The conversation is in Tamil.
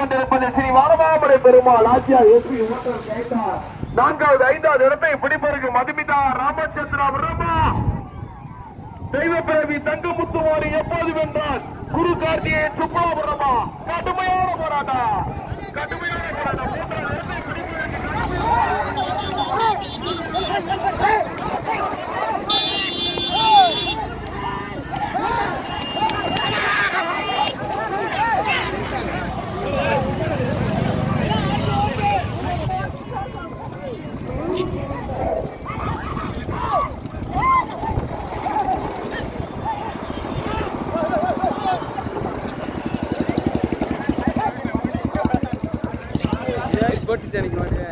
கொண்டிருப்பது ஸ்ரீ வாரமாமலை பெருமாள் ஆட்சியார் எஸ்பி ஓட்டர் கைத்தார் நான்காவது ஐந்தாவது இடத்தை பிடிப்பதற்கு மதுமிதா ராமச்சந்திரா பிரம்மா தெய்வ பிறவி தங்கமுத்துமாரி எப்போது வென்றால் குரு கார்த்திகே சுப்ராபுரமா கடுமையான போராட்டம் கடுமையான போராட்டம் மூன்றாவது இடத்தை பிடிப்பதற்கு கடுமையான போட்டு எனக்கு மாட்டே